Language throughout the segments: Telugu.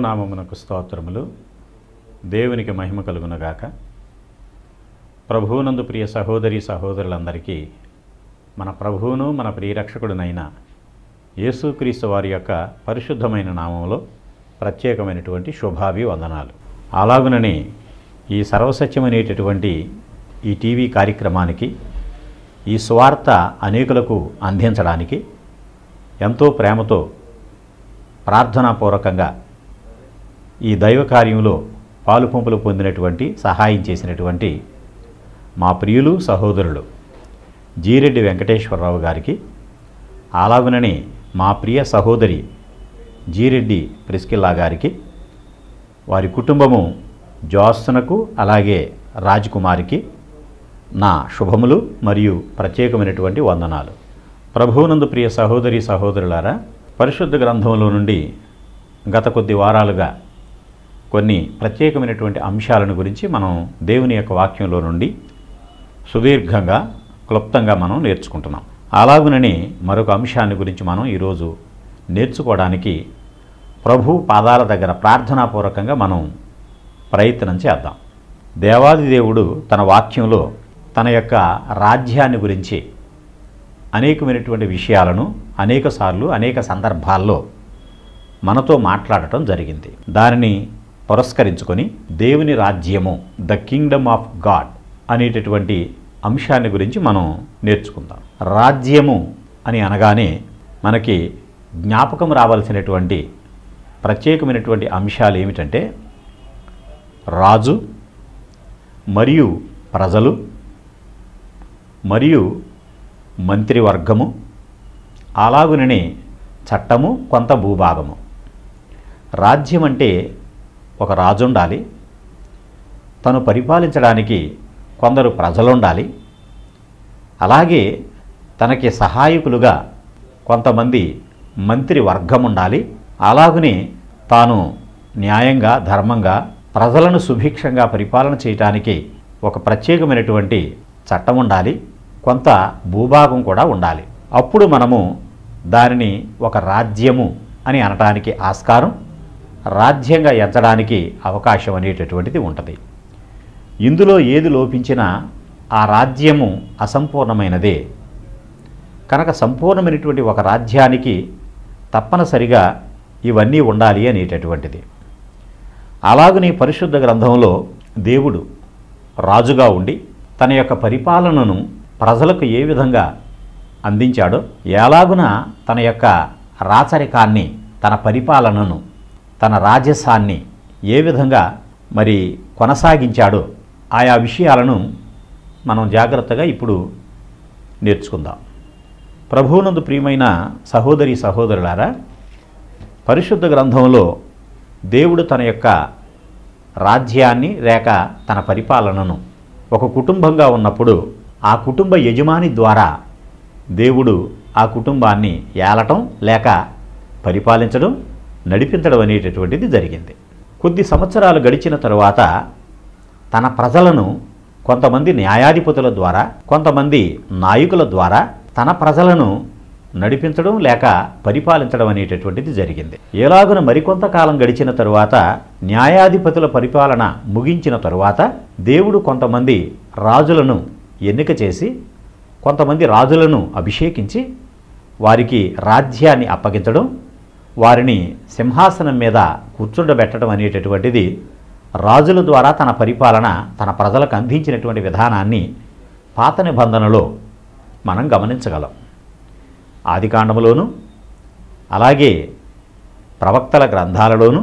నామమునకు స్తోత్రములు దేవునికి మహిమ కలుగునగాక ప్రభువునందు ప్రియ సహోదరి సహోదరులందరికీ మన ప్రభువును మన ప్రియరక్షకుడునైన యేసుక్రీస్తు వారి యొక్క పరిశుద్ధమైన నామంలో ప్రత్యేకమైనటువంటి శుభాభి వందనాలు అలాగునని ఈ సర్వసత్యమనేటటువంటి ఈ టీవీ కార్యక్రమానికి ఈ స్వార్థ అనేకులకు అందించడానికి ఎంతో ప్రేమతో ప్రార్థనాపూర్వకంగా ఈ దైవ కార్యంలో పాలు పంపులు పొందినటువంటి సహాయం చేసినటువంటి మా ప్రియులు సహోదరులు జీరెడ్డి వెంకటేశ్వరరావు గారికి అలాగునని మా ప్రియ సహోదరి జీరెడ్డి ప్రిస్కిల్లా గారికి వారి కుటుంబము జోత్సనకు అలాగే రాజ్కుమారికి నా శుభములు మరియు ప్రత్యేకమైనటువంటి వందనాలు ప్రభువునందు ప్రియ సహోదరి సహోదరులారా పరిశుద్ధ గ్రంథంలో నుండి గత కొద్ది వారాలుగా కొన్ని ప్రత్యేకమైనటువంటి అంశాలను గురించి మనం దేవుని యొక్క వాక్యంలో నుండి సుదీర్ఘంగా క్లుప్తంగా మనం నేర్చుకుంటున్నాం అలాగునని మరొక అంశాన్ని గురించి మనం ఈరోజు నేర్చుకోవడానికి ప్రభు పాదాల దగ్గర ప్రార్థనాపూర్వకంగా మనం ప్రయత్నం చేద్దాం దేవాది దేవుడు తన వాక్యంలో తన యొక్క రాజ్యాన్ని గురించి అనేకమైనటువంటి విషయాలను అనేక సార్లు అనేక సందర్భాల్లో మనతో మాట్లాడటం జరిగింది దానిని పురస్కరించుకొని దేవుని రాజ్యము ద కింగ్డమ్ ఆఫ్ గాడ్ అనేటటువంటి అంశాన్ని గురించి మనం నేర్చుకుందాం రాజ్యము అని అనగానే మనకి జ్ఞాపకం రావాల్సినటువంటి ప్రత్యేకమైనటువంటి అంశాలు ఏమిటంటే రాజు మరియు ప్రజలు మరియు మంత్రివర్గము అలాగుననే చట్టము కొంత భూభాగము రాజ్యం అంటే ఒక రాజు ఉండాలి తను పరిపాలించడానికి కొందరు ప్రజలు ఉండాలి అలాగే తనకి సహాయకులుగా కొంతమంది మంత్రి వర్గం ఉండాలి అలాగనే తాను న్యాయంగా ధర్మంగా ప్రజలను సుభిక్షంగా పరిపాలన చేయటానికి ఒక ప్రత్యేకమైనటువంటి చట్టం ఉండాలి కొంత భూభాగం కూడా ఉండాలి అప్పుడు మనము దానిని ఒక రాజ్యము అని అనటానికి ఆస్కారం రాజ్యంగా ఎంచడానికి అవకాశం అనేటటువంటిది ఉంటుంది ఇందులో ఏది లోపించినా ఆ రాజ్యము అసంపూర్ణమైనదే కనుక సంపూర్ణమైనటువంటి ఒక రాజ్యానికి తప్పనిసరిగా ఇవన్నీ ఉండాలి అనేటటువంటిది అలాగనే పరిశుద్ధ గ్రంథంలో దేవుడు రాజుగా ఉండి తన యొక్క పరిపాలనను ప్రజలకు ఏ విధంగా అందించాడో ఎలాగున తన యొక్క రాచరికాన్ని తన పరిపాలనను తన రాజసాన్ని ఏ విధంగా మరి కొనసాగించాడో ఆయా విషయాలను మనం జాగ్రత్తగా ఇప్పుడు నేర్చుకుందాం ప్రభువునందు ప్రియమైన సహోదరి సహోదరులారా పరిశుద్ధ గ్రంథంలో దేవుడు తన యొక్క రాజ్యాన్ని లేక తన పరిపాలనను ఒక కుటుంబంగా ఉన్నప్పుడు ఆ కుటుంబ యజమాని ద్వారా దేవుడు ఆ కుటుంబాన్ని ఏలటం లేక పరిపాలించడం నడిపించడం అనేటటువంటిది జరిగింది కొద్ది సంవత్సరాలు గడిచిన తరువాత తన ప్రజలను కొంతమంది న్యాయాధిపతుల ద్వారా కొంతమంది నాయకుల ద్వారా తన ప్రజలను నడిపించడం లేక పరిపాలించడం అనేటటువంటిది జరిగింది ఎలాగున మరికొంతకాలం గడిచిన తరువాత న్యాయాధిపతుల పరిపాలన ముగించిన తరువాత దేవుడు కొంతమంది రాజులను ఎన్నిక చేసి కొంతమంది రాజులను అభిషేకించి వారికి రాజ్యాన్ని అప్పగించడం వారిని సింహాసనం మీద కూర్చుండబెట్టడం అనేటటువంటిది రాజుల ద్వారా తన పరిపాలన తన ప్రజలకు అందించినటువంటి విధానాన్ని పాత నిబంధనలో మనం గమనించగలం ఆదికాండములోను అలాగే ప్రవక్తల గ్రంథాలలోను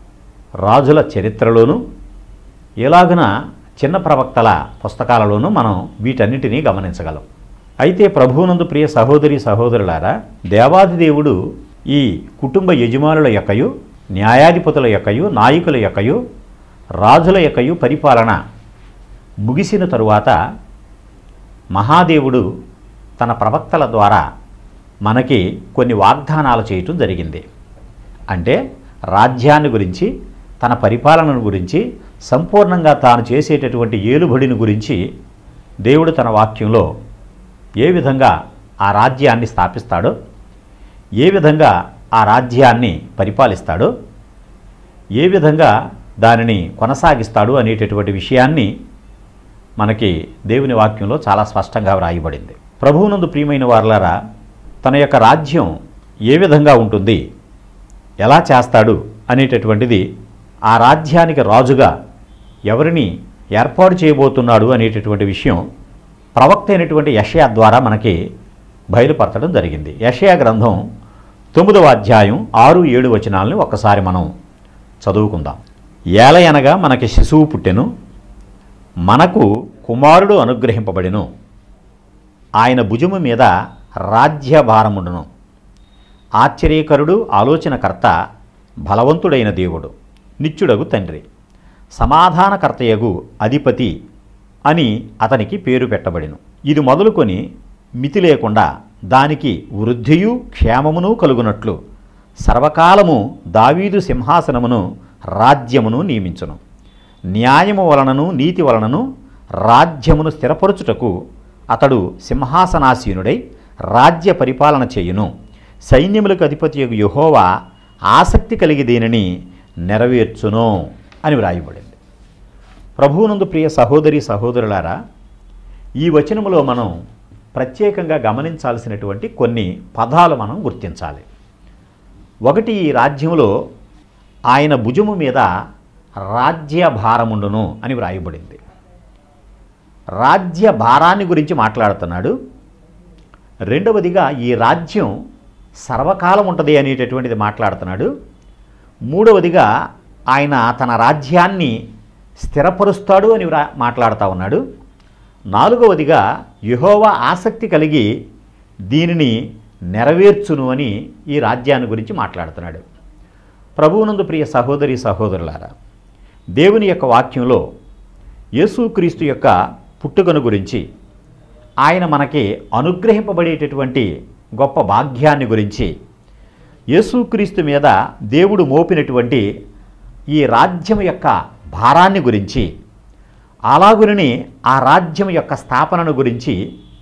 రాజుల చరిత్రలోను ఇలాగున చిన్న ప్రవక్తల పుస్తకాలలోనూ మనం వీటన్నిటినీ గమనించగలం అయితే ప్రభువునందు ప్రియ సహోదరి సహోదరులారా దేవాది దేవుడు ఈ కుటుంబ యజమానుల యొక్కయు న్యాయాధిపతుల యొక్కయు నాయకుల యొక్కయు రాజుల యొక్కయు పరిపాలన ముగిసిన తరువాత మహాదేవుడు తన ప్రవక్తల ద్వారా మనకి కొన్ని వాగ్దానాలు చేయటం జరిగింది అంటే రాజ్యాన్ని గురించి తన పరిపాలనను గురించి సంపూర్ణంగా తాను చేసేటటువంటి ఏలుబడిని గురించి దేవుడు తన వాక్యంలో ఏ విధంగా ఆ రాజ్యాన్ని స్థాపిస్తాడో ఏ విధంగా ఆ రాజ్యాన్ని పరిపాలిస్తాడో ఏ విధంగా దానిని కొనసాగిస్తాడు అనేటటువంటి విషయాన్ని మనకి దేవుని వాక్యంలో చాలా స్పష్టంగా వ్రాయబడింది ప్రభువునందు ప్రియమైన వారలారా తన యొక్క రాజ్యం ఏ విధంగా ఉంటుంది ఎలా చేస్తాడు అనేటటువంటిది ఆ రాజ్యానికి రాజుగా ఎవరిని ఏర్పాటు చేయబోతున్నాడు అనేటటువంటి విషయం ప్రవక్త అయినటువంటి యషయా ద్వారా మనకి బయలుపరచడం జరిగింది యషయా గ్రంథం తొమ్మిదవ అధ్యాయం ఆరు ఏడు వచనాలను ఒక్కసారి మనం చదువుకుందాం ఏలయనగా మనకి శిశువు పుట్టెను మనకు కుమారుడు అనుగ్రహింపబడెను ఆయన భుజము మీద రాజ్యభారముండును ఆశ్చర్యకరుడు ఆలోచనకర్త బలవంతుడైన దేవుడు నిత్యుడగు తండ్రి సమాధానకర్తయగు అధిపతి అని అతనికి పేరు పెట్టబడిను ఇది మొదలుకొని మితి లేకుండా దానికి వృద్ధియు క్షేమమును కలుగునట్లు సర్వకాలము దావీదు సింహాసనమును రాజ్యమును నియమించును న్యాయము వలనను నీతి వలనను రాజ్యమును స్థిరపరచుటకు అతడు సింహాసనాసీనుడై రాజ్య పరిపాలన చేయును సైన్యములకు అధిపతి యహోవా ఆసక్తి కలిగి దీనిని నెరవేర్చును అని వ్రాయబడింది ప్రభువునందు ప్రియ సహోదరి సహోదరులారా ఈ వచనములో మనం ప్రత్యేకంగా గమనించాల్సినటువంటి కొన్ని పదాలు మనం గుర్తించాలి ఒకటి ఈ రాజ్యంలో ఆయన భుజము మీద రాజ్య భారముండును అని వ్రాయబడింది రాజ్య భారాన్ని గురించి మాట్లాడుతున్నాడు రెండవదిగా ఈ రాజ్యం సర్వకాలం ఉంటుంది అనేటటువంటిది మాట్లాడుతున్నాడు మూడవదిగా ఆయన తన రాజ్యాన్ని స్థిరపరుస్తాడు అని వ్రా మాట్లాడుతూ ఉన్నాడు నాలుగవదిగా యహోవా ఆసక్తి కలిగి దీనిని నెరవేర్చును అని ఈ రాజ్యాన్ని గురించి మాట్లాడుతున్నాడు ప్రభువునందు ప్రియ సహోదరి సహోదరులారా దేవుని యొక్క వాక్యంలో యేసుక్రీస్తు యొక్క పుట్టుకను గురించి ఆయన మనకి అనుగ్రహింపబడేటటువంటి గొప్ప భాగ్యాన్ని గురించి యేసుక్రీస్తు మీద దేవుడు మోపినటువంటి ఈ రాజ్యం యొక్క భారాన్ని గురించి అలాగునని ఆ రాజ్యం యొక్క స్థాపనను గురించి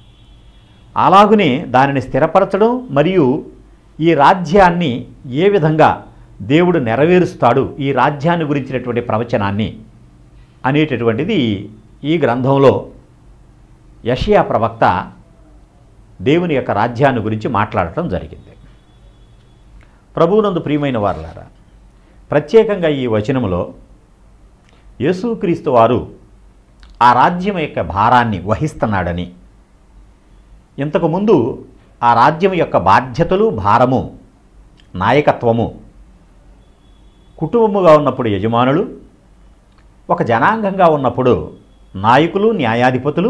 అలాగునే దానిని స్థిరపరచడం మరియు ఈ రాజ్యాన్ని ఏ విధంగా దేవుడు నెరవేరుస్తాడు ఈ రాజ్యాన్ని గురించినటువంటి ప్రవచనాన్ని అనేటటువంటిది ఈ గ్రంథంలో యషియా ప్రవక్త దేవుని యొక్క రాజ్యాన్ని గురించి మాట్లాడటం జరిగింది ప్రభువునందు ప్రియమైన వారులారా ప్రత్యేకంగా ఈ వచనములో యేసుక్రీస్తు వారు ఆ రాజ్యం యొక్క భారాన్ని వహిస్తున్నాడని ఇంతకుముందు ఆ రాజ్యం యొక్క బాధ్యతలు భారము నాయకత్వము కుటుంబముగా ఉన్నప్పుడు యజమానులు ఒక జనాంగంగా ఉన్నప్పుడు నాయకులు న్యాయాధిపతులు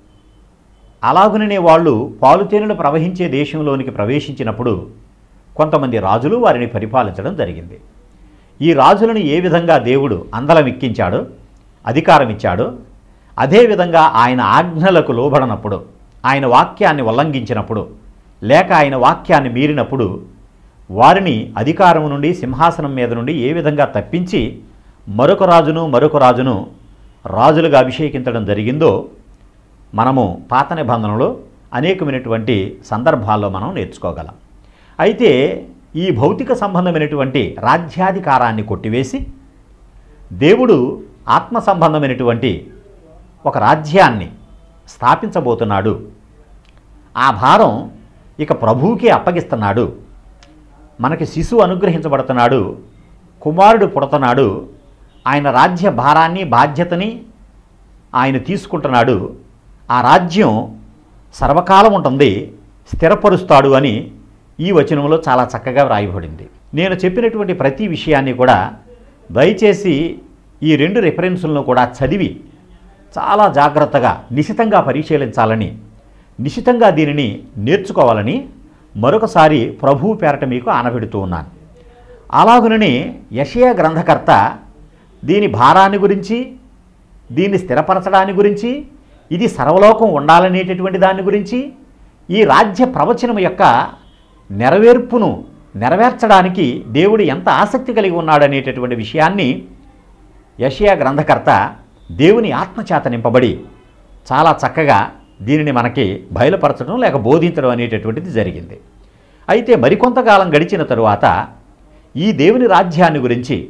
అలాగుననే వాళ్ళు పాలుతేనెలు ప్రవహించే దేశంలోనికి ప్రవేశించినప్పుడు కొంతమంది రాజులు వారిని పరిపాలించడం జరిగింది ఈ రాజులను ఏ విధంగా దేవుడు అందలమెక్కించాడో అధికారం ఇచ్చాడో అదేవిధంగా ఆయన ఆజ్ఞలకు లోబడనప్పుడు ఆయన వాక్యాన్ని ఉల్లంఘించినప్పుడు లేక ఆయన వాక్యాన్ని మీరినప్పుడు వారిని అధికారం నుండి సింహాసనం మీద నుండి ఏ విధంగా తప్పించి మరొక రాజును మరొక రాజును రాజులుగా అభిషేకించడం జరిగిందో మనము పాత నిబంధనలో అనేకమైనటువంటి సందర్భాల్లో మనం నేర్చుకోగలం అయితే ఈ భౌతిక సంబంధమైనటువంటి రాజ్యాధికారాన్ని కొట్టివేసి దేవుడు ఆత్మ సంబంధమైనటువంటి ఒక రాజ్యాన్ని స్థాపించబోతున్నాడు ఆ భారం ఇక ప్రభువుకే అప్పగిస్తున్నాడు మనకి శిశువు అనుగ్రహించబడుతున్నాడు కుమారుడు పుడుతున్నాడు ఆయన రాజ్య భారాన్ని బాధ్యతని ఆయన తీసుకుంటున్నాడు ఆ రాజ్యం సర్వకాలం ఉంటుంది స్థిరపరుస్తాడు అని ఈ వచనంలో చాలా చక్కగా వ్రాయబడింది నేను చెప్పినటువంటి ప్రతి విషయాన్ని కూడా దయచేసి ఈ రెండు రెఫరెన్సులను కూడా చదివి చాలా జాగ్రత్తగా నిశితంగా పరిశీలించాలని నిశితంగా దీనిని నేర్చుకోవాలని మరొకసారి ప్రభువు పేరట మీకు ఆనబెడుతూ ఉన్నాను అలాగునని యషయ గ్రంథకర్త దీని భారాన్ని గురించి దీన్ని స్థిరపరచడాన్ని గురించి ఇది సర్వలోకం ఉండాలనేటటువంటి దాని గురించి ఈ రాజ్య ప్రవచనం యొక్క నెరవేర్పును నెరవేర్చడానికి దేవుడు ఎంత ఆసక్తి కలిగి ఉన్నాడనేటటువంటి విషయాన్ని యషయా గ్రంథకర్త దేవుని ఆత్మచేత నింపబడి చాలా చక్కగా దీనిని మనకి బయలుపరచడం లేక బోధించడం అనేటటువంటిది జరిగింది అయితే మరికొంతకాలం గడిచిన తరువాత ఈ దేవుని రాజ్యాన్ని గురించి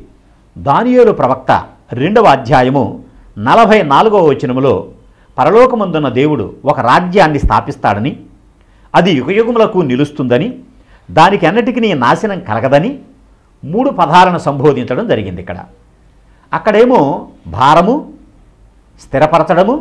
దానియేలు ప్రవక్త రెండవ అధ్యాయము నలభై నాలుగవ వచనములో పరలోకమందున్న దేవుడు ఒక రాజ్యాన్ని స్థాపిస్తాడని అది యుగయుగములకు నిలుస్తుందని దానికి అన్నిటికీ నాశనం కలగదని మూడు పదాలను సంబోధించడం జరిగింది ఇక్కడ అక్కడేమో భారము స్థిరపరచడము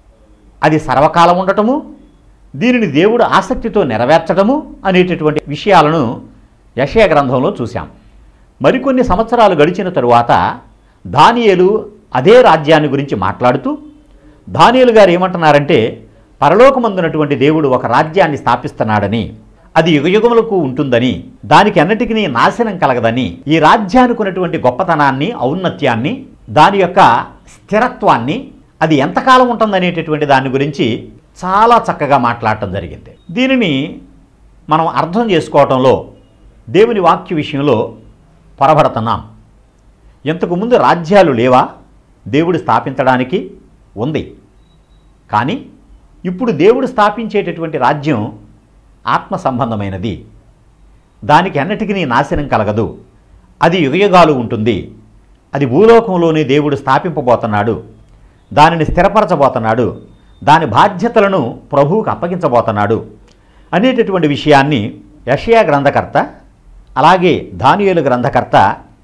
అది సర్వకాలం ఉండటము దీనిని దేవుడు ఆసక్తితో నెరవేర్చడము అనేటటువంటి విషయాలను యశయ గ్రంథంలో చూశాం మరికొన్ని సంవత్సరాలు గడిచిన తరువాత దానియేలు అదే రాజ్యాన్ని గురించి మాట్లాడుతూ దానియేలు గారు ఏమంటున్నారంటే పరలోకమందునటువంటి దేవుడు ఒక రాజ్యాన్ని స్థాపిస్తున్నాడని అది యుగయుగములకు ఉంటుందని దానికి అన్నిటికీ నాశనం కలగదని ఈ రాజ్యానికి ఉన్నటువంటి గొప్పతనాన్ని ఔన్నత్యాన్ని దాని యొక్క స్థిరత్వాన్ని అది ఎంతకాలం ఉంటుందనేటటువంటి దాని గురించి చాలా చక్కగా మాట్లాడటం జరిగింది దీనిని మనం అర్థం చేసుకోవటంలో దేవుని వాక్య విషయంలో పొరబడుతున్నాం ఇంతకుముందు రాజ్యాలు లేవా దేవుడు స్థాపించడానికి ఉంది కానీ ఇప్పుడు దేవుడు స్థాపించేటటువంటి రాజ్యం ఆత్మ సంబంధమైనది దానికి అన్నిటికీ నాశనం కలగదు అది యుగయుగాలు ఉంటుంది అది భూలోకంలోనే దేవుడు స్థాపింపబోతున్నాడు దానిని స్థిరపరచబోతున్నాడు దాని బాధ్యతలను ప్రభువుకు అప్పగించబోతున్నాడు అనేటటువంటి విషయాన్ని యషయా గ్రంథకర్త అలాగే దానియేలు గ్రంథకర్త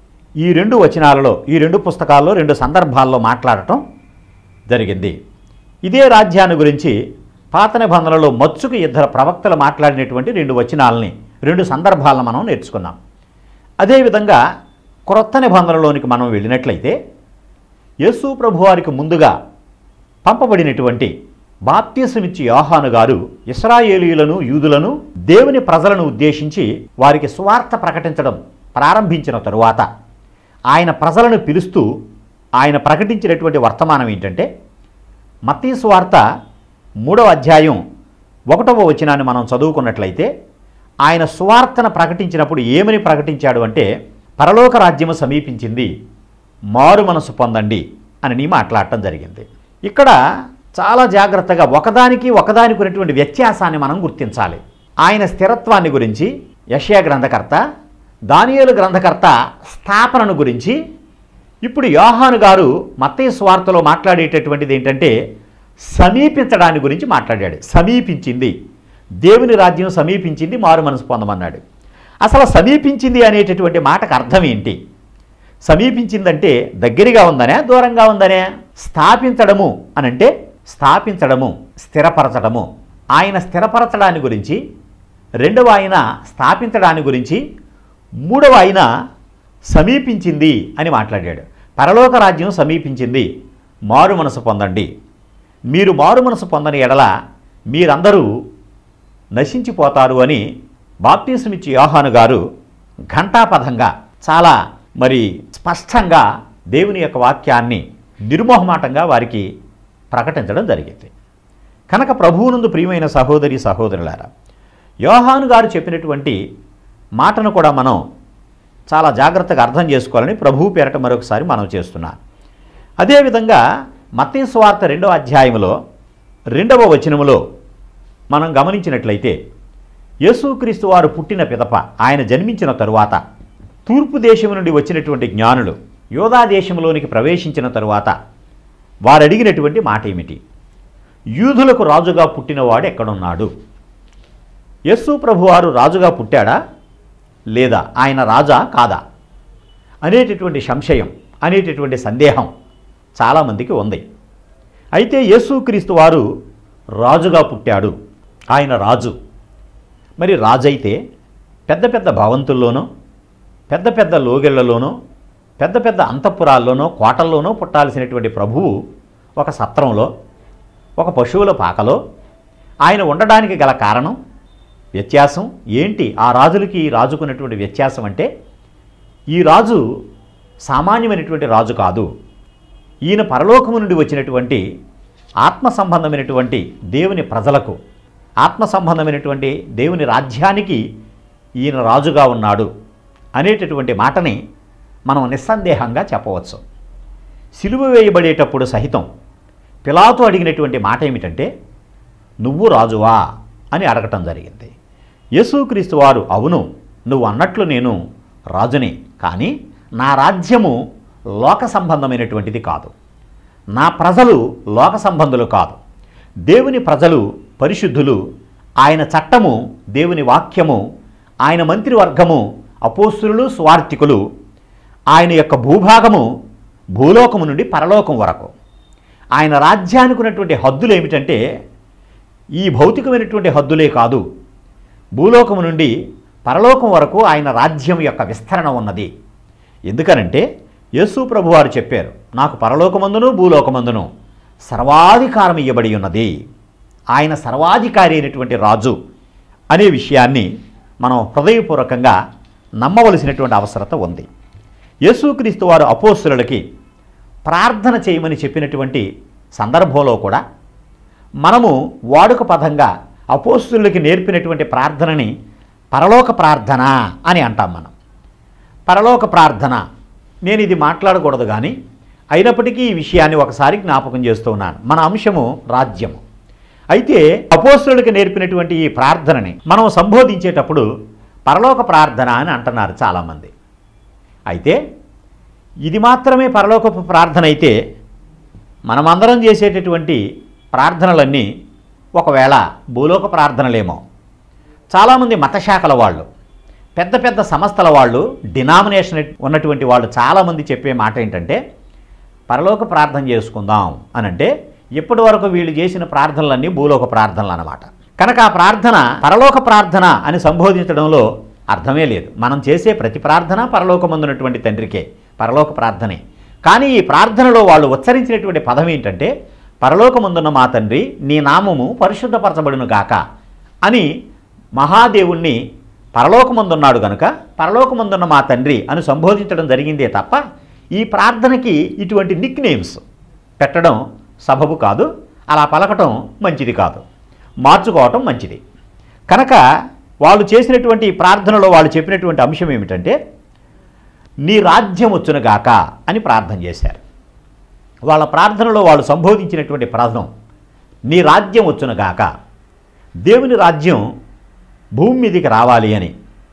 ఈ రెండు వచనాలలో ఈ రెండు పుస్తకాల్లో రెండు సందర్భాల్లో మాట్లాడటం జరిగింది ఇదే రాజ్యాన్ని గురించి పాత నిబంధనలో మత్సుకు ఇద్దరు ప్రవక్తలు మాట్లాడినటువంటి రెండు వచనాలని రెండు సందర్భాలను మనం నేర్చుకున్నాం అదేవిధంగా క్రొత్త నిబంధనలోనికి మనం వెళ్ళినట్లయితే యేసు ప్రభువారికి ముందుగా పంపబడినటువంటి బాప్తీసమిచ్చి యోహాను గారు ఇస్రాయేలీయులను యూదులను దేవుని ప్రజలను ఉద్దేశించి వారికి సువార్త ప్రకటించడం ప్రారంభించిన తరువాత ఆయన ప్రజలను పిలుస్తూ ఆయన ప్రకటించినటువంటి వర్తమానం ఏంటంటే మత్తీ సువార్త మూడవ అధ్యాయం ఒకటవ వచనాన్ని మనం చదువుకున్నట్లయితే ఆయన సువార్తను ప్రకటించినప్పుడు ఏమని ప్రకటించాడు అంటే పరలోక రాజ్యము సమీపించింది మారు మనసు పొందండి అని మాట్లాడటం జరిగింది ఇక్కడ చాలా జాగ్రత్తగా ఒకదానికి ఒకదానికి ఉన్నటువంటి వ్యత్యాసాన్ని మనం గుర్తించాలి ఆయన స్థిరత్వాన్ని గురించి యషయా గ్రంథకర్త దానియేలు గ్రంథకర్త స్థాపనను గురించి ఇప్పుడు యోహాను గారు మత్తయి స్వార్థలో మాట్లాడేటటువంటిది ఏంటంటే సమీపించడాన్ని గురించి మాట్లాడాడు సమీపించింది దేవుని రాజ్యం సమీపించింది మారు మనసు పొందమన్నాడు అసలు సమీపించింది అనేటటువంటి మాటకు అర్థం ఏంటి సమీపించిందంటే దగ్గరగా ఉందనే దూరంగా ఉందనే స్థాపించడము అనంటే స్థాపించడము స్థిరపరచడము ఆయన స్థిరపరచడాన్ని గురించి రెండవ ఆయన స్థాపించడాన్ని గురించి మూడవ ఆయన సమీపించింది అని మాట్లాడాడు పరలోక రాజ్యం సమీపించింది మారు మనసు పొందండి మీరు మారు మనసు పొందని ఎడల మీరందరూ నశించిపోతారు అని బాప్తీసమిచ్చి యోహాను గారు ఘంటాపథంగా చాలా మరి స్పష్టంగా దేవుని యొక్క వాక్యాన్ని నిర్మోహమాటంగా వారికి ప్రకటించడం జరిగింది కనుక ప్రభువునందు ప్రియమైన సహోదరి సహోదరులారా యోహాను గారు చెప్పినటువంటి మాటను కూడా మనం చాలా జాగ్రత్తగా అర్థం చేసుకోవాలని ప్రభువు పేరట మరొకసారి మనం చేస్తున్నాం అదేవిధంగా మత్తయి సువార్త రెండవ అధ్యాయంలో రెండవ వచనములో మనం గమనించినట్లయితే యేసుక్రీస్తు వారు పుట్టిన పిదప ఆయన జన్మించిన తరువాత తూర్పు దేశం నుండి వచ్చినటువంటి జ్ఞానులు యోధా దేశంలోనికి ప్రవేశించిన తరువాత వారు అడిగినటువంటి మాట ఏమిటి యూదులకు రాజుగా పుట్టినవాడు ఎక్కడున్నాడు యస్సు ప్రభువారు రాజుగా పుట్టాడా లేదా ఆయన రాజా కాదా అనేటటువంటి సంశయం అనేటటువంటి సందేహం చాలామందికి ఉంది అయితే యేసుక్రీస్తు వారు రాజుగా పుట్టాడు ఆయన రాజు మరి రాజైతే పెద్ద పెద్ద భవంతుల్లోనో పెద్ద పెద్ద లోగిళ్లలోనో పెద్ద పెద్ద అంతఃపురాల్లోనో కోటల్లోనో పుట్టాల్సినటువంటి ప్రభువు ఒక సత్రంలో ఒక పశువుల పాకలో ఆయన ఉండడానికి గల కారణం వ్యత్యాసం ఏంటి ఆ రాజులకి ఈ రాజుకున్నటువంటి వ్యత్యాసం అంటే ఈ రాజు సామాన్యమైనటువంటి రాజు కాదు ఈయన పరలోకము నుండి వచ్చినటువంటి ఆత్మ సంబంధమైనటువంటి దేవుని ప్రజలకు ఆత్మ సంబంధమైనటువంటి దేవుని రాజ్యానికి ఈయన రాజుగా ఉన్నాడు అనేటటువంటి మాటని మనం నిస్సందేహంగా చెప్పవచ్చు సిలువ వేయబడేటప్పుడు సహితం పిలాతు అడిగినటువంటి మాట ఏమిటంటే నువ్వు రాజువా అని అడగటం జరిగింది యేసుక్రీస్తు వారు అవును నువ్వు అన్నట్లు నేను రాజుని కానీ నా రాజ్యము లోక సంబంధమైనటువంటిది కాదు నా ప్రజలు లోక సంబంధులు కాదు దేవుని ప్రజలు పరిశుద్ధులు ఆయన చట్టము దేవుని వాక్యము ఆయన మంత్రివర్గము అపోస్తులు స్వార్థికులు ఆయన యొక్క భూభాగము భూలోకము నుండి పరలోకం వరకు ఆయన రాజ్యానికి ఉన్నటువంటి హద్దులు ఏమిటంటే ఈ భౌతికమైనటువంటి హద్దులే కాదు భూలోకము నుండి పరలోకం వరకు ఆయన రాజ్యం యొక్క విస్తరణ ఉన్నది ఎందుకనంటే యేసు ప్రభు వారు చెప్పారు నాకు పరలోకమందును భూలోకమందును సర్వాధికారం ఇవ్వబడి ఉన్నది ఆయన సర్వాధికారి అయినటువంటి రాజు అనే విషయాన్ని మనం హృదయపూర్వకంగా నమ్మవలసినటువంటి అవసరత ఉంది యేసుక్రీస్తు వారు అపోస్తులకి ప్రార్థన చేయమని చెప్పినటువంటి సందర్భంలో కూడా మనము వాడుక పదంగా అపోస్తులకి నేర్పినటువంటి ప్రార్థనని పరలోక ప్రార్థన అని అంటాం మనం పరలోక ప్రార్థన నేను ఇది మాట్లాడకూడదు కానీ అయినప్పటికీ ఈ విషయాన్ని ఒకసారి జ్ఞాపకం చేస్తూ ఉన్నాను మన అంశము రాజ్యము అయితే అపోస్తులకి నేర్పినటువంటి ఈ ప్రార్థనని మనం సంబోధించేటప్పుడు పరలోక ప్రార్థన అని అంటున్నారు చాలామంది అయితే ఇది మాత్రమే పరలోకపు ప్రార్థన అయితే మనమందరం చేసేటటువంటి ప్రార్థనలన్నీ ఒకవేళ భూలోక ప్రార్థనలేమో చాలామంది మతశాఖల వాళ్ళు పెద్ద పెద్ద సంస్థల వాళ్ళు డినామినేషన్ ఉన్నటువంటి వాళ్ళు చాలామంది చెప్పే మాట ఏంటంటే పరలోక ప్రార్థన చేసుకుందాం అని అంటే ఇప్పటి వరకు వీళ్ళు చేసిన ప్రార్థనలన్నీ భూలోక ప్రార్థనలు అన్నమాట కనుక ఆ ప్రార్థన పరలోక ప్రార్థన అని సంబోధించడంలో అర్థమే లేదు మనం చేసే ప్రతి ప్రార్థన పరలోకమందున్నటువంటి తండ్రికే పరలోక ప్రార్థనే కానీ ఈ ప్రార్థనలో వాళ్ళు ఉచ్చరించినటువంటి పదం ఏంటంటే పరలోకమందున్న మా తండ్రి నీ నామము పరిశుద్ధపరచబడును గాక అని మహాదేవుణ్ణి పరలోకమందున్నాడు గనుక పరలోకమందున్న మా తండ్రి అని సంబోధించడం జరిగిందే తప్ప ఈ ప్రార్థనకి ఇటువంటి నిక్ నేమ్స్ పెట్టడం సబబు కాదు అలా పలకటం మంచిది కాదు మార్చుకోవటం మంచిది కనుక వాళ్ళు చేసినటువంటి ఈ ప్రార్థనలో వాళ్ళు చెప్పినటువంటి అంశం ఏమిటంటే నీ రాజ్యం వచ్చునుగాక అని ప్రార్థన చేశారు వాళ్ళ ప్రార్థనలో వాళ్ళు సంబోధించినటువంటి ప్రార్థన నీ రాజ్యం వచ్చునుగాక దేవుని రాజ్యం భూమి మీదకి రావాలి అని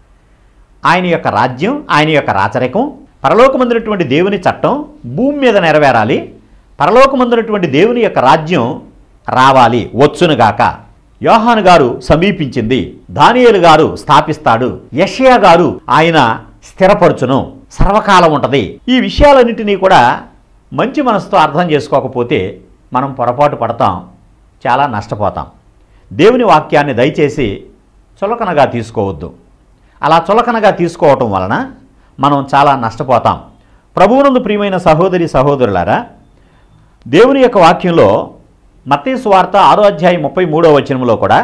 ఆయన యొక్క రాజ్యం ఆయన యొక్క రాచరికం పరలోకమందునటువంటి దేవుని చట్టం భూమి మీద నెరవేరాలి పరలోకమందునటువంటి దేవుని యొక్క రాజ్యం రావాలి వచ్చునుగాక యోహాను గారు సమీపించింది దానియేలు గారు స్థాపిస్తాడు యషయా గారు ఆయన స్థిరపరచును సర్వకాలం ఉంటది ఈ విషయాలన్నింటినీ కూడా మంచి మనసుతో అర్థం చేసుకోకపోతే మనం పొరపాటు పడతాం చాలా నష్టపోతాం దేవుని వాక్యాన్ని దయచేసి చులకనగా తీసుకోవద్దు అలా చులకనగా తీసుకోవటం వలన మనం చాలా నష్టపోతాం ప్రభువునందు ప్రియమైన సహోదరి సహోదరులారా దేవుని యొక్క వాక్యంలో మత్తయి సువార్త ఆరో అధ్యాయం ముప్పై మూడో వచనంలో కూడా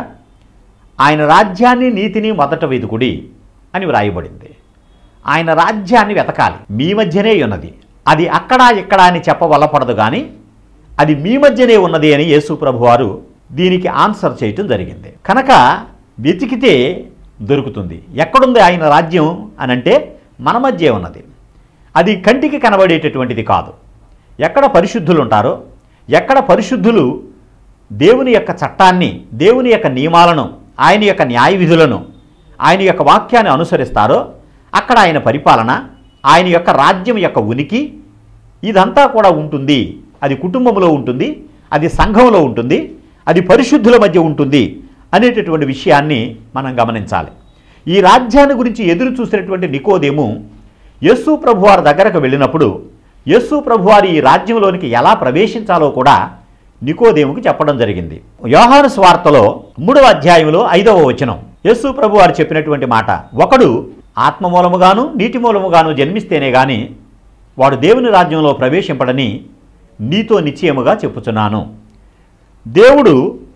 ఆయన రాజ్యాన్ని నీతిని మొదట వెతుకుడి అని వ్రాయబడింది ఆయన రాజ్యాన్ని వెతకాలి మీ మధ్యనే ఉన్నది అది అక్కడ ఇక్కడ అని చెప్పవల్లపడదు కానీ అది మీ మధ్యనే ఉన్నది అని యేసు ప్రభువారు దీనికి ఆన్సర్ చేయటం జరిగింది కనుక వెతికితే దొరుకుతుంది ఎక్కడుంది ఆయన రాజ్యం అని అంటే మన మధ్య ఉన్నది అది కంటికి కనబడేటటువంటిది కాదు ఎక్కడ పరిశుద్ధులు ఉంటారో ఎక్కడ పరిశుద్ధులు దేవుని యొక్క చట్టాన్ని దేవుని యొక్క నియమాలను ఆయన యొక్క న్యాయ విధులను ఆయన యొక్క వాక్యాన్ని అనుసరిస్తారో అక్కడ ఆయన పరిపాలన ఆయన యొక్క రాజ్యం యొక్క ఉనికి ఇదంతా కూడా ఉంటుంది అది కుటుంబంలో ఉంటుంది అది సంఘంలో ఉంటుంది అది పరిశుద్ధుల మధ్య ఉంటుంది అనేటటువంటి విషయాన్ని మనం గమనించాలి ఈ రాజ్యాన్ని గురించి ఎదురు చూసినటువంటి నికోదేము యస్సు ప్రభువారి దగ్గరకు వెళ్ళినప్పుడు యస్సు ప్రభువారి ఈ రాజ్యంలోనికి ఎలా ప్రవేశించాలో కూడా నికోదేముకు చెప్పడం జరిగింది యోహాను స్వార్తలో మూడవ అధ్యాయంలో ఐదవ వచనం యస్సు ప్రభువారు చెప్పినటువంటి మాట ఒకడు ఆత్మ మూలముగాను నీటి మూలముగాను జన్మిస్తేనే గాని వాడు దేవుని రాజ్యంలో ప్రవేశింపడని నీతో నిశ్చయముగా చెప్పుచున్నాను దేవుడు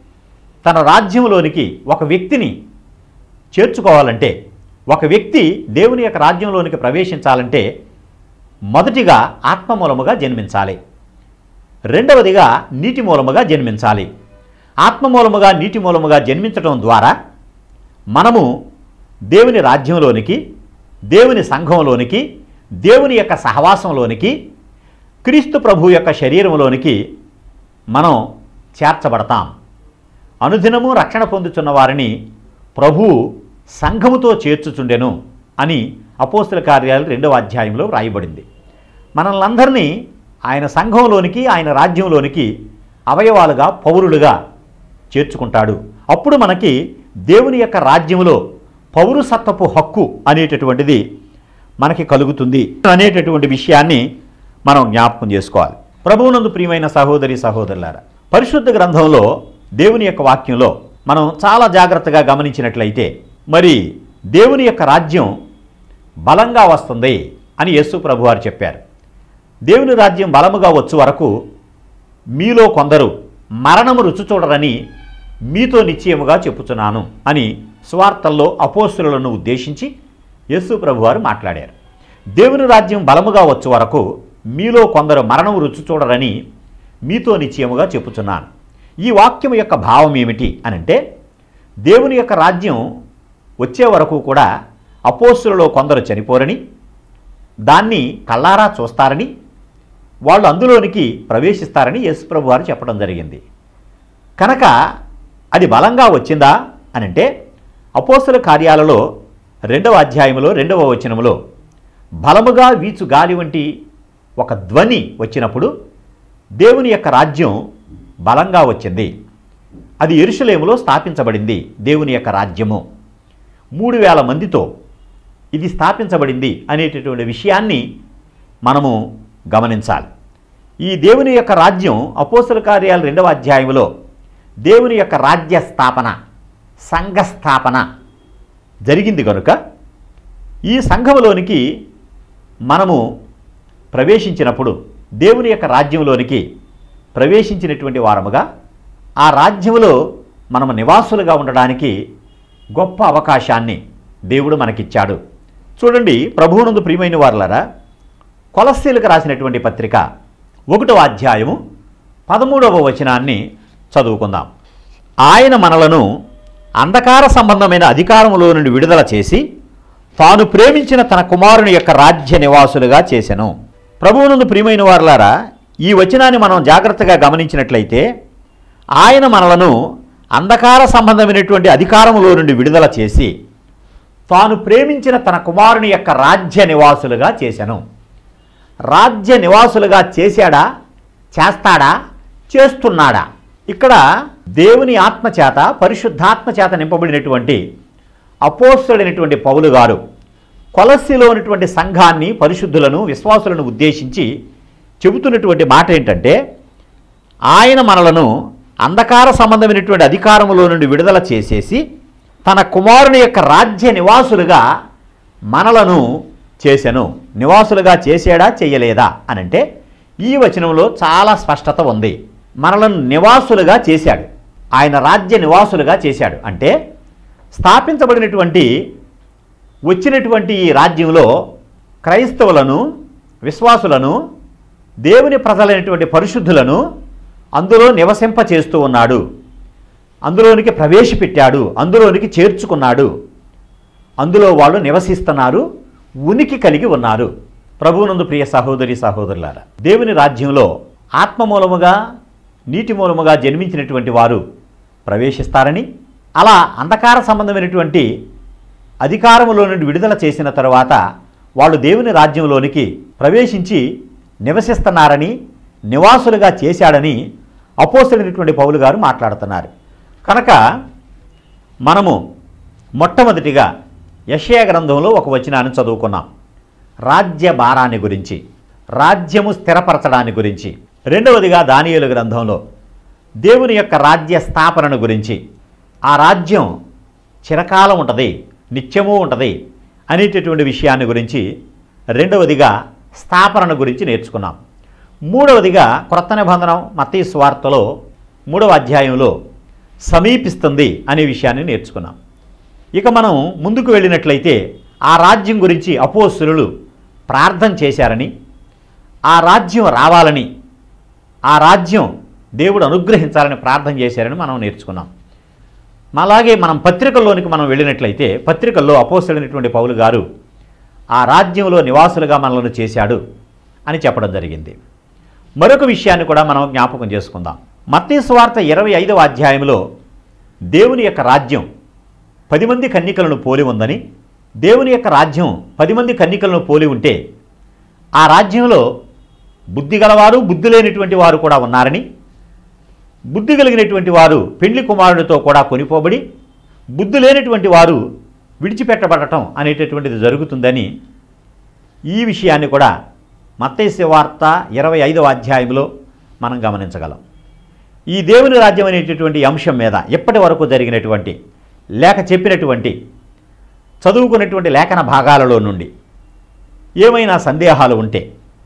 తన రాజ్యంలోనికి ఒక వ్యక్తిని చేర్చుకోవాలంటే ఒక వ్యక్తి దేవుని యొక్క రాజ్యంలోనికి ప్రవేశించాలంటే మొదటిగా ఆత్మ మూలముగా జన్మించాలి రెండవదిగా నీటి మూలముగా జన్మించాలి ఆత్మ మూలముగా నీటి మూలముగా జన్మించడం ద్వారా మనము దేవుని రాజ్యంలోనికి దేవుని సంఘంలోనికి దేవుని యొక్క సహవాసంలోనికి క్రీస్తు ప్రభు యొక్క శరీరంలోనికి మనం చేర్చబడతాం అనుదినము రక్షణ పొందుతున్న వారిని ప్రభువు సంఘముతో చేర్చుచుండెను అని అపోస్తుల కార్యాలు రెండవ అధ్యాయంలో వ్రాయబడింది మనల్నందరినీ ఆయన సంఘంలోనికి ఆయన రాజ్యంలోనికి అవయవాలుగా పౌరులుగా చేర్చుకుంటాడు అప్పుడు మనకి దేవుని యొక్క రాజ్యంలో పౌరసత్వపు హక్కు అనేటటువంటిది మనకి కలుగుతుంది అనేటటువంటి విషయాన్ని మనం జ్ఞాపకం చేసుకోవాలి ప్రభువునందు ప్రియమైన సహోదరి సహోదరులారా పరిశుద్ధ గ్రంథంలో దేవుని యొక్క వాక్యంలో మనం చాలా జాగ్రత్తగా గమనించినట్లయితే మరి దేవుని యొక్క రాజ్యం బలంగా వస్తుంది అని యేసు ప్రభువారు చెప్పారు దేవుని రాజ్యం బలముగా వచ్చు వరకు మీలో కొందరు మరణము రుచి చూడరని మీతో నిశ్చయముగా చెప్పుచున్నాను అని స్వార్థల్లో అపోస్తులను ఉద్దేశించి యేసు ప్రభువారు మాట్లాడారు దేవుని రాజ్యం బలముగా వచ్చు వరకు మీలో కొందరు మరణము రుచి చూడరని మీతో నిశ్చయముగా చెప్పుచున్నాను ఈ వాక్యం యొక్క భావం ఏమిటి అనంటే దేవుని యొక్క రాజ్యం వచ్చే వరకు కూడా అపోస్తులలో కొందరు చనిపోరని దాన్ని కళ్ళారా చూస్తారని వాళ్ళు అందులోనికి ప్రవేశిస్తారని యేసుప్రభు వారు చెప్పడం జరిగింది కనుక అది బలంగా వచ్చిందా అనంటే అపోస్తుల కార్యాలలో రెండవ అధ్యాయంలో రెండవ వచనములో బలముగా వీచు గాలి వంటి ఒక ధ్వని వచ్చినప్పుడు దేవుని యొక్క రాజ్యం బలంగా వచ్చింది అది ఎరుషలేములో స్థాపించబడింది దేవుని యొక్క రాజ్యము మూడు వేల మందితో ఇది స్థాపించబడింది అనేటటువంటి విషయాన్ని మనము గమనించాలి ఈ దేవుని యొక్క రాజ్యం అపోసల కార్యాలు రెండవ అధ్యాయంలో దేవుని యొక్క రాజ్య స్థాపన సంఘ స్థాపన జరిగింది కనుక ఈ సంఘములోనికి మనము ప్రవేశించినప్పుడు దేవుని యొక్క రాజ్యంలోనికి ప్రవేశించినటువంటి వారముగా ఆ రాజ్యములో మనము నివాసులుగా ఉండడానికి గొప్ప అవకాశాన్ని దేవుడు మనకిచ్చాడు చూడండి ప్రభువునందు ప్రియమైన వారులరా కొలస్సీలకు రాసినటువంటి పత్రిక ఒకటవ అధ్యాయము పదమూడవ వచనాన్ని చదువుకుందాం ఆయన మనలను అంధకార సంబంధమైన అధికారములో నుండి విడుదల చేసి తాను ప్రేమించిన తన కుమారుని యొక్క రాజ్య నివాసులుగా చేసెను ప్రభువునందు ప్రియమైన వారులారా ఈ వచనాన్ని మనం జాగ్రత్తగా గమనించినట్లయితే ఆయన మనలను అంధకార సంబంధమైనటువంటి అధికారములో నుండి విడుదల చేసి తాను ప్రేమించిన తన కుమారుని యొక్క రాజ్య నివాసులుగా చేశాను రాజ్య నివాసులుగా చేశాడా చేస్తాడా చేస్తున్నాడా ఇక్కడ దేవుని ఆత్మ చేత పరిశుద్ధాత్మ చేత నింపబడినటువంటి అపోస్తుడైనటువంటి పౌలు గారు కొలస్సిలో ఉన్నటువంటి సంఘాన్ని పరిశుద్ధులను విశ్వాసులను ఉద్దేశించి చెబుతున్నటువంటి మాట ఏంటంటే ఆయన మనలను అంధకార సంబంధమైనటువంటి అధికారములో నుండి విడుదల చేసేసి తన కుమారుని యొక్క రాజ్య నివాసులుగా మనలను చేసెను నివాసులుగా చేసాడా చేయలేదా అనంటే ఈ వచనంలో చాలా స్పష్టత ఉంది మనలను నివాసులుగా చేశాడు ఆయన రాజ్య నివాసులుగా చేశాడు అంటే స్థాపించబడినటువంటి వచ్చినటువంటి ఈ రాజ్యంలో క్రైస్తవులను విశ్వాసులను దేవుని ప్రజలైనటువంటి పరిశుద్ధులను అందులో నివసింప చేస్తూ ఉన్నాడు అందులోనికి ప్రవేశపెట్టాడు అందులోనికి చేర్చుకున్నాడు అందులో వాళ్ళు నివసిస్తున్నారు ఉనికి కలిగి ఉన్నారు ప్రభువునందు ప్రియ సహోదరి సహోదరులారా దేవుని రాజ్యంలో ఆత్మ మూలముగా నీటి మూలముగా జన్మించినటువంటి వారు ప్రవేశిస్తారని అలా అంధకార సంబంధమైనటువంటి అధికారములో నుండి విడుదల చేసిన తరువాత వాళ్ళు దేవుని రాజ్యంలోనికి ప్రవేశించి నివసిస్తున్నారని నివాసులుగా చేశాడని అపోసరైనటువంటి పౌలు గారు మాట్లాడుతున్నారు కనుక మనము మొట్టమొదటిగా యషయ గ్రంథంలో ఒక వచనాన్ని చదువుకున్నాం రాజ్య భారాన్ని గురించి రాజ్యము స్థిరపరచడాన్ని గురించి రెండవదిగా దానియేలు గ్రంథంలో దేవుని యొక్క రాజ్య స్థాపనను గురించి ఆ రాజ్యం చిరకాలం ఉంటుంది నిత్యము ఉంటుంది అనేటటువంటి విషయాన్ని గురించి రెండవదిగా స్థాపన గురించి నేర్చుకున్నాం మూడవదిగా క్రొత్త నిబంధనం మతీ స్వార్తలో మూడవ అధ్యాయంలో సమీపిస్తుంది అనే విషయాన్ని నేర్చుకున్నాం ఇక మనం ముందుకు వెళ్ళినట్లయితే ఆ రాజ్యం గురించి అపోస్తులు ప్రార్థన చేశారని ఆ రాజ్యం రావాలని ఆ రాజ్యం దేవుడు అనుగ్రహించాలని ప్రార్థన చేశారని మనం నేర్చుకున్నాం అలాగే మనం పత్రికల్లోనికి మనం వెళ్ళినట్లయితే పత్రికల్లో అపోసరైనటువంటి పౌలు గారు ఆ రాజ్యంలో నివాసులుగా మనలను చేశాడు అని చెప్పడం జరిగింది మరొక విషయాన్ని కూడా మనం జ్ఞాపకం చేసుకుందాం మత్తయి సువార్త ఇరవై ఐదవ అధ్యాయంలో దేవుని యొక్క రాజ్యం పది మంది కన్నికలను పోలి ఉందని దేవుని యొక్క రాజ్యం పది మంది కన్నికలను పోలి ఉంటే ఆ రాజ్యంలో బుద్ధి గలవారు బుద్ధి లేనటువంటి వారు కూడా ఉన్నారని బుద్ధి కలిగినటువంటి వారు పెళ్లి కుమారుడితో కూడా కొనిపోబడి బుద్ధి లేనటువంటి వారు విడిచిపెట్టబడటం అనేటటువంటిది జరుగుతుందని ఈ విషయాన్ని కూడా మత్తైస్య వార్త ఇరవై ఐదవ అధ్యాయంలో మనం గమనించగలం ఈ దేవుని రాజ్యం అనేటటువంటి అంశం మీద ఇప్పటి వరకు జరిగినటువంటి లేఖ చెప్పినటువంటి చదువుకున్నటువంటి లేఖన భాగాలలో నుండి ఏమైనా సందేహాలు ఉంటే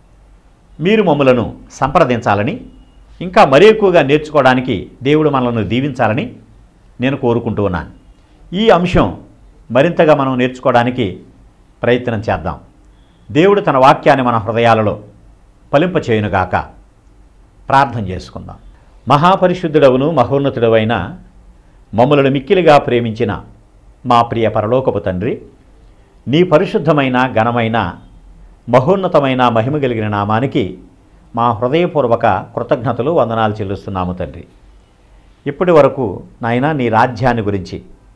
మీరు మమ్మలను సంప్రదించాలని ఇంకా మరీ ఎక్కువగా నేర్చుకోవడానికి దేవుడు మనల్ని దీవించాలని నేను కోరుకుంటూ ఉన్నాను ఈ అంశం మరింతగా మనం నేర్చుకోవడానికి ప్రయత్నం చేద్దాం దేవుడు తన వాక్యాన్ని మన హృదయాలలో ఫలింపచేయునుగాక ప్రార్థన చేసుకుందాం మహాపరిశుద్ధుడవును మహోన్నతుడవైన మమ్మలను మిక్కిలిగా ప్రేమించిన మా ప్రియ పరలోకపు తండ్రి నీ పరిశుద్ధమైన ఘనమైన మహోన్నతమైన మహిమ కలిగిన నామానికి మా హృదయపూర్వక కృతజ్ఞతలు వందనాలు చెల్లిస్తున్నాము తండ్రి ఇప్పటి వరకు నాయన నీ రాజ్యాన్ని గురించి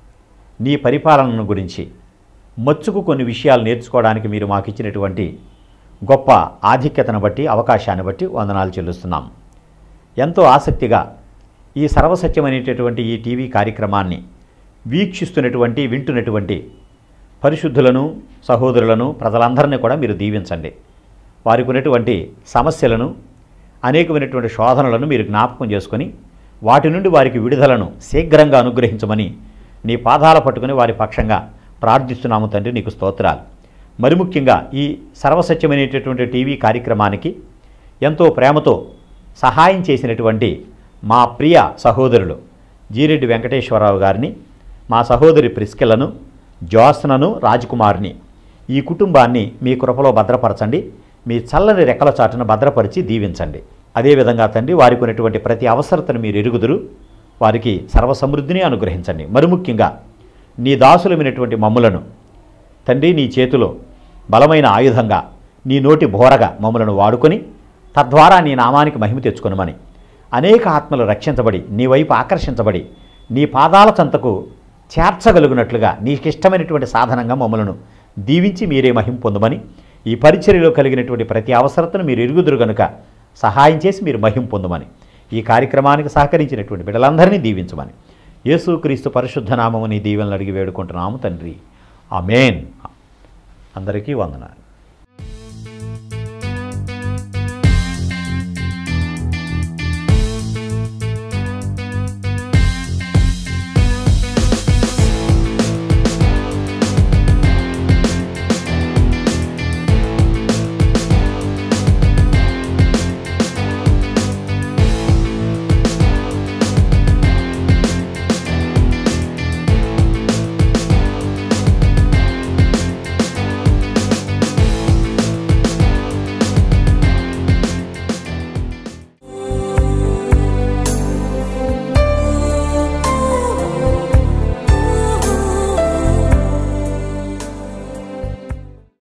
నీ పరిపాలనను గురించి మచ్చుకు కొన్ని విషయాలు నేర్చుకోవడానికి మీరు మాకు ఇచ్చినటువంటి గొప్ప ఆధిక్యతను బట్టి అవకాశాన్ని బట్టి వందనాలు చెల్లిస్తున్నాం ఎంతో ఆసక్తిగా ఈ సర్వసత్యమైనటువంటి ఈ టీవీ కార్యక్రమాన్ని వీక్షిస్తున్నటువంటి వింటున్నటువంటి పరిశుద్ధులను సహోదరులను ప్రజలందరినీ కూడా మీరు దీవించండి వారికి ఉన్నటువంటి సమస్యలను అనేకమైనటువంటి శోధనలను మీరు జ్ఞాపకం చేసుకొని వాటి నుండి వారికి విడుదలను శీఘ్రంగా అనుగ్రహించమని నీ పాదాల పట్టుకుని వారి పక్షంగా ప్రార్థిస్తున్నాము తండ్రి నీకు స్తోత్రాలు మరి ముఖ్యంగా ఈ సర్వసత్యమైనటువంటి టీవీ కార్యక్రమానికి ఎంతో ప్రేమతో సహాయం చేసినటువంటి మా ప్రియ సహోదరులు జీరెడ్డి వెంకటేశ్వరరావు గారిని మా సహోదరి ప్రిస్కిలను జ్యోత్స్నను రాజ్కుమార్ని ఈ కుటుంబాన్ని మీ కృపలో భద్రపరచండి మీ చల్లని రెక్కల చాటున భద్రపరిచి దీవించండి అదేవిధంగా తండ్రి వారికి ఉన్నటువంటి ప్రతి అవసరతను మీరు ఎరుగుదురు వారికి సర్వసమృద్ధిని అనుగ్రహించండి మరి ముఖ్యంగా నీ దాసులమైనటువంటి మమ్ములను తండ్రి నీ చేతిలో బలమైన ఆయుధంగా నీ నోటి బోరగా మమ్మలను వాడుకొని తద్వారా నీ నామానికి మహిమ తెచ్చుకొనమని అనేక ఆత్మలు రక్షించబడి నీ వైపు ఆకర్షించబడి నీ పాదాల చెంతకు చేర్చగలుగునట్లుగా నీకిష్టమైనటువంటి సాధనంగా మమ్మలను దీవించి మీరే మహిమ పొందమని ఈ పరిచర్యలో కలిగినటువంటి ప్రతి అవసరతను మీరు ఎరుగుదురు గనుక సహాయం చేసి మీరు మహిమ పొందమని ఈ కార్యక్రమానికి సహకరించినటువంటి బిడ్డలందరినీ దీవించమని యేసుక్రీస్తు పరిశుద్ధ నామము నీ దీవెనలు అడిగి వేడుకుంటున్నాము తండ్రి ఆమేన్ అందరికీ వందనాలు